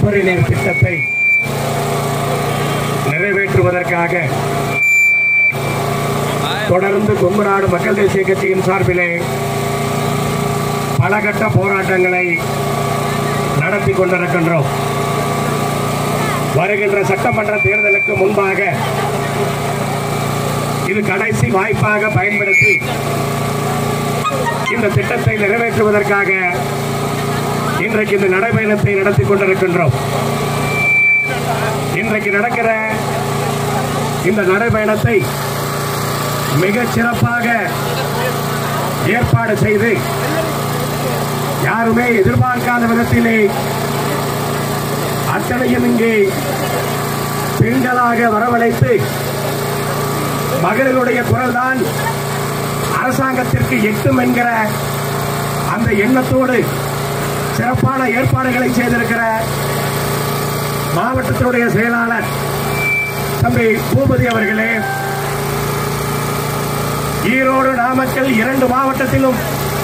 உபரி நீர் திட்டத்தை நிறைவேற்றுவதற்காக தொடர்ந்து கொங்குநாடு மக்கள் தேசிய கட்சியின் சார்பிலே பல கட்ட போராட்டங்களை நடத்தி கொண்டிருக்கின்றோம் வருகின்ற சட்டமன்ற தேர்தலுக்கு முன்பாக இது கடைசி வாய்ப்பாக பயன்படுத்தி இந்த திட்டத்தை நிறைவேற்றுவதற்காக இன்றைக்கு இந்த நடைபயணத்தை நடத்தி கொண்டிருக்கின்றோம் இன்றைக்கு நடக்கிற இந்த நடைபயணத்தை மிகச் சிறப்பாக ஏற்பாடு செய்து யாருமே எதிர்பார்க்காத விதத்திலே அத்தனையும் இங்கே பெண்களாக வரவழைத்து மகளிருடைய குரல்தான் அரசாங்கத்திற்கு எட்டும் என்கிற அந்த எண்ணத்தோடு சிறப்பான ஏற்பாடுகளை செய்திருக்கிற மாவட்டத்தினுடைய செயலாளர் தம்பி பூபதி அவர்களே ஈரோடு நாமக்கல் இரண்டு மாவட்டத்திலும்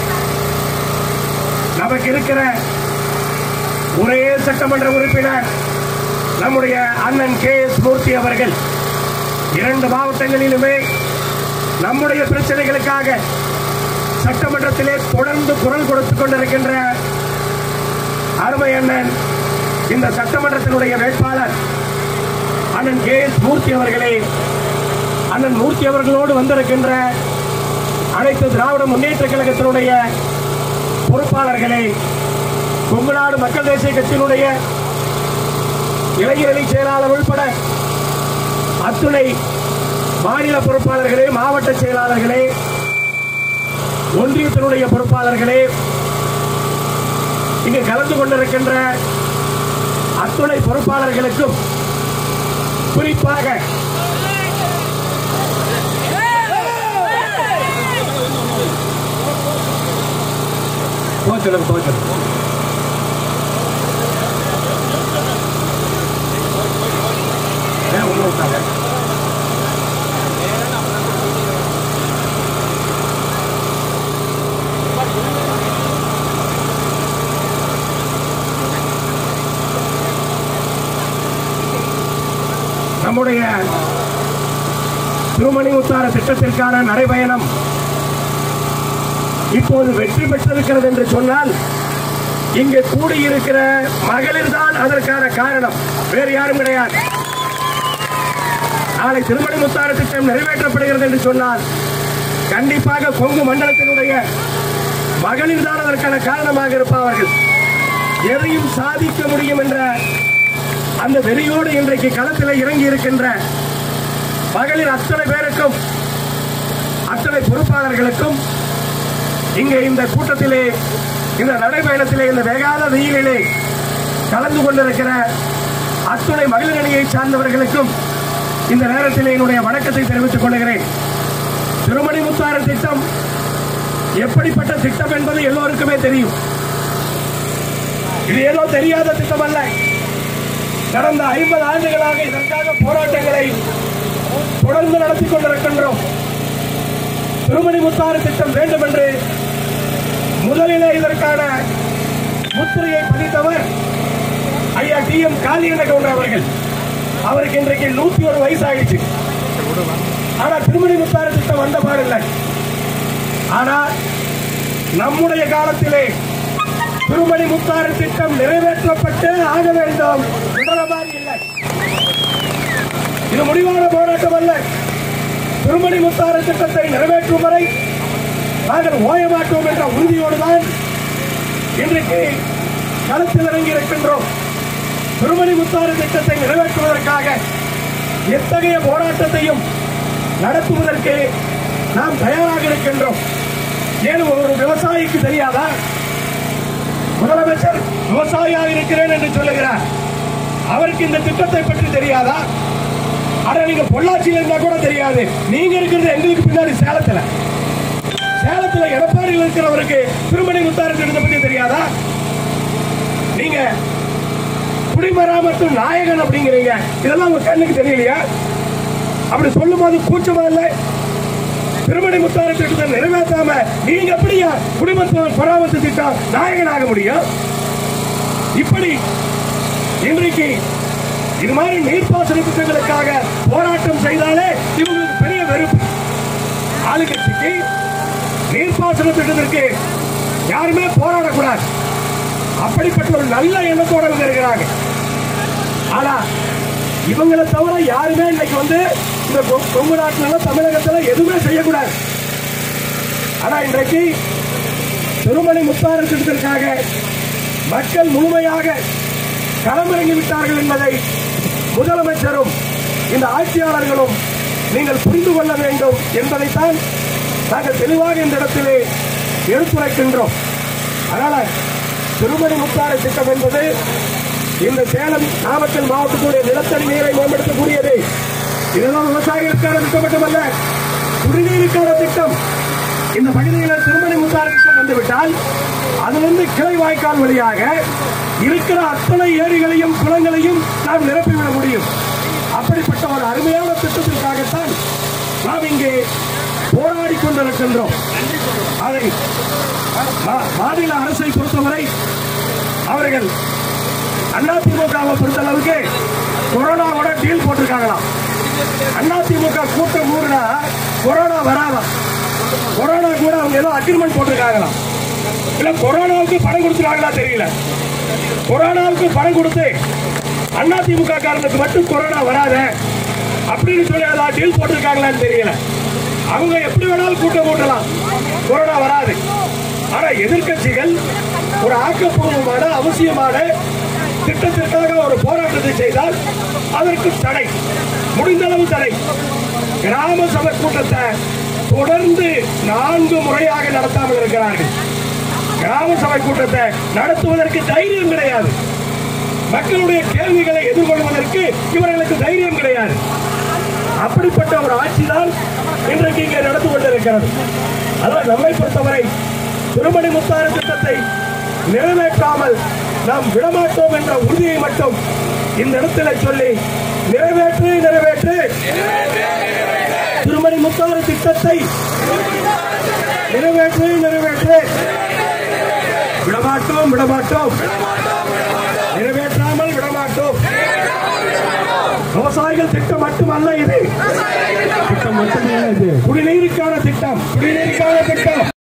நமக்கு இருக்கிற ஒரே சட்டமன்ற உறுப்பினர் நம்முடைய அண்ணன் கே எஸ் மூர்த்தி அவர்கள் இரண்டு மாவட்டங்களிலுமே நம்முடைய பிரச்சனைகளுக்காக சட்டமன்றத்திலே தொடர்ந்து குரல் கொடுத்துக் கொண்டிருக்கின்ற அருமை அண்ணன் இந்த சட்டமன்றத்தினுடைய வேட்பாளர் அண்ணன் கே எஸ் மூர்த்தி அவர்களே அண்ணன் மூர்த்தி அவர்களோடு வந்திருக்கின்ற அனைத்து திராவிட முன்னேற்ற கழகத்தினுடைய பொறுப்பாளர்களே கொங்குநாடு மக்கள் தேசிய கட்சியினுடைய இளைஞரணி செயலாளர் உள்பட அத்துணை மாநில பொறுப்பாளர்களே மாவட்ட செயலாளர்களே ஒன்றியத்தினுடைய பொறுப்பாளர்களே இங்கு கலந்து கொண்டிருக்கின்ற அத்துணை பொறுப்பாளர்களுக்கும் குறிப்பாக கோச்சலும் கோச்சலும் ஏன் உள்ள விட்டாங்க நம்முடைய திருமணி உத்தார திட்டத்திற்கான நடைபயணம் இப்போது வெற்றி பெற்றிருக்கிறது என்று சொன்னால் இங்கே கூடியிருக்கிற மகளிர் தான் அதற்கான காரணம் வேறு யாரும் கிடையாது நாளை திருமணி முத்தார திட்டம் நிறைவேற்றப்படுகிறது என்று சொன்னால் கண்டிப்பாக கொங்கு மண்டலத்தினுடைய மகளிர் தான் அதற்கான காரணமாக இருப்பார்கள் எதையும் சாதிக்க முடியும் என்ற அந்த வெறியோடு இன்றைக்கு களத்தில் இறங்கி இருக்கின்ற மகளிர் அத்தனை பேருக்கும் அத்தனை பொறுப்பாளர்களுக்கும் இங்கே இந்த கூட்டத்திலே இந்த நடைபயணத்திலே இந்த வேகாத வெயிலிலே கலந்து கொண்டிருக்கிற அத்துணை மகளிர் அணியை சார்ந்தவர்களுக்கும் இந்த நேரத்தில் என்னுடைய வணக்கத்தை தெரிவித்துக் கொள்கிறேன் திருமணி முத்தார திட்டம் எப்படிப்பட்ட திட்டம் என்பது எல்லோருக்குமே தெரியும் இது ஏதோ தெரியாத திட்டம் அல்ல கடந்த ஐம்பது ஆண்டுகளாக இதற்காக போராட்டங்களை தொடர்ந்து நடத்தி கொண்டிருக்கின்றோம் திருமணி முத்தாறு திட்டம் வேண்டும் என்று முதலிலே இதற்கான முத்திரையை பதித்தவர் ஐயா டி எம் காளியண்ண கவுண்டர் அவர்கள் அவருக்கு இன்றைக்கு நூத்தி ஒரு வயசு ஆயிடுச்சு ஆனா திருமணி முத்தாறு திட்டம் வந்த பாடில்லை ஆனா நம்முடைய காலத்திலே திருமணி முத்தாறு திட்டம் நிறைவேற்றப்பட்டு ஆக வேண்டும் என்ற மாதிரி இல்லை இது முடிவான போராட்டம் அல்ல திருமணி முத்தாறு திட்டத்தை நிறைவேற்றும் வரை நாங்கள் ஓய மாட்டோம் என்ற உறுதியோடு தான் இன்றைக்கு களத்தில் இறங்கி இருக்கின்றோம் திருமணி முத்தாறு திட்டத்தை நிறைவேற்றுவதற்காக எத்தகைய போராட்டத்தையும் நடத்துவதற்கு நாம் தயாராக இருக்கின்றோம் ஏன் ஒரு விவசாயிக்கு தெரியாதா முதலமைச்சர் விவசாயியாக இருக்கிறேன் என்று சொல்லுகிறார் அவருக்கு இந்த திட்டத்தை பற்றி தெரியாதா ஆனா நீங்க பொள்ளாச்சியில இருந்தா கூட தெரியாது நீங்க இருக்கிறது எங்களுக்கு பின்னாடி சேலத்துல சேலத்துல எடப்பாடியில் இருக்கிறவருக்கு திருமணி முத்தாறு திட்டத்தை பத்தி தெரியாதா நீங்க குடிமராமத்து நாயகன் அப்படிங்கிறீங்க இதெல்லாம் உங்க கண்ணுக்கு தெரியலையா அப்படி சொல்லும் போது கூச்சமா இல்லை திருமணி முத்தாறு திட்டத்தை நிறைவேற்றாம நீங்க எப்படியா குடிமத்து பராமரித்து திட்டம் நாயகனாக முடியும் இப்படி இன்றைக்கு இது மாதிரி நீர்ப்பாசன திட்டங்களுக்காக போராட்டம் செய்தாலே இவங்களுக்கு பெரிய வெறுப்பு ஆளுங்கட்சிக்கு நீர்ப்பாசன திட்டத்திற்கு யாருமே போராடக்கூடாது அப்படிப்பட்ட ஒரு நல்ல எண்ணத்தோட இவங்க இருக்கிறாங்க ஆனா இவங்களை தவிர யாருமே இன்னைக்கு வந்து இந்த கொ- கொங்கு நாட்டில தமிழகத்துல எதுவுமே செய்யக்கூடாது ஆனா இன்றைக்கு திருமணி முத்தாறு திட்டத்திற்காக மக்கள் முழுமையாக களமிறங்கி விட்டார்கள் என்பதை முதலமைச்சரும் இந்த ஆட்சியாளர்களும் நீங்கள் புரிந்து கொள்ள வேண்டும் என்பதைத்தான் நாங்கள் தெளிவாக இந்த இடத்திலே எடுத்துரைக்கின்றோம் அதனால திருமணி முத்தாறு திட்டம் என்பது இந்த சேலம் நாமக்கல் மாவட்டத்துடைய நிலத்தடி நீரை மேம்படுத்தக்கூடியது இதுதான் விவசாயிகளுக்கான திட்டம் மட்டுமல்ல குடிநீருக்கான திட்டம் இந்த பகுதியில் திருமணி முத்தாறு திட்டம் வந்துவிட்டால் அதிலிருந்து கிளை வாய்க்கால் வழியாக இருக்கிற அத்தனை ஏரிகளையும் குளங்களையும் நாம் நிரப்பிவிட முடியும் அப்படிப்பட்ட ஒரு அருமையான திட்டத்திற்காகத்தான் நாம் இங்கே போராடி கொண்டிருக்கின்றோம் அதை மா- மாநில அரசை பொறுத்தவரை அவர்கள் அதிமுகவை பொறுத்தளவுக்கு கொரோனாவோட டீல் போட்டிருக்காங்களாம் அதிமுக கூட்டம் கூடுனா கொரோனா வராதாம் கொரோனா கூட அவங்க ஏதோ அக்ரிமெண்ட் போட்டிருக்காங்களாம் இல்ல கொரோனாவுக்கு பணம் கொடுத்துருக்காங்களா தெரியல கொரோனாவுக்கு பணம் கொடுத்து அதிமுக காரணத்துக்கு மட்டும் கொரோனா வராத அப்படின்னு சொல்லி ஏதாவது டீல் போட்டிருக்காங்களான்னு தெரியல அவங்க எப்படி வேணாலும் கூட்டம் கூட்டலாம் கொரோனா வராது ஆனா எதிர்க்கட்சிகள் ஒரு ஆக்கப்பூர்வமான அவசியமான திட்டத்திற்காக ஒரு போராட்டத்தை செய்தால் அதற்கு தடை முடிந்த அளவு தடை கிராம சபை கூட்டத்தை தொடர்ந்து நான்கு முறையாக நடத்தாமல் இருக்கிறார்கள் கிராம சபை கூட்டத்தை நடத்துவதற்கு தைரியம் கிடையாது மக்களுடைய கேள்விகளை எதிர்கொள்வதற்கு இவர்களுக்கு தைரியம் கிடையாது அப்படிப்பட்ட ஒரு ஆட்சி தான் இன்றைக்கு இங்கே நடந்து கொண்டிருக்கிறது அதான் நம்மை பொறுத்தவரை திருமணி முத்தாறு திட்டத்தை நிறைவேற்றாமல் நாம் விடமாட்டோம் என்ற உறுதியை மட்டும் இந்த இடத்துல சொல்லி நிறைவேற்று நிறைவேற்று திருமணி முத்தாறு திட்டத்தை நிறைவேற்று நிறைவேற்று விடமாட்டோம் விடமாட்டோம் நிறைவேற்றாமல் விடமாட்டோம் விவசாயிகள் திட்டம் மட்டுமல்ல இது திட்டம் மட்டுமல்ல இது குடிநீருக்கான திட்டம் குடிநீருக்கான திட்டம்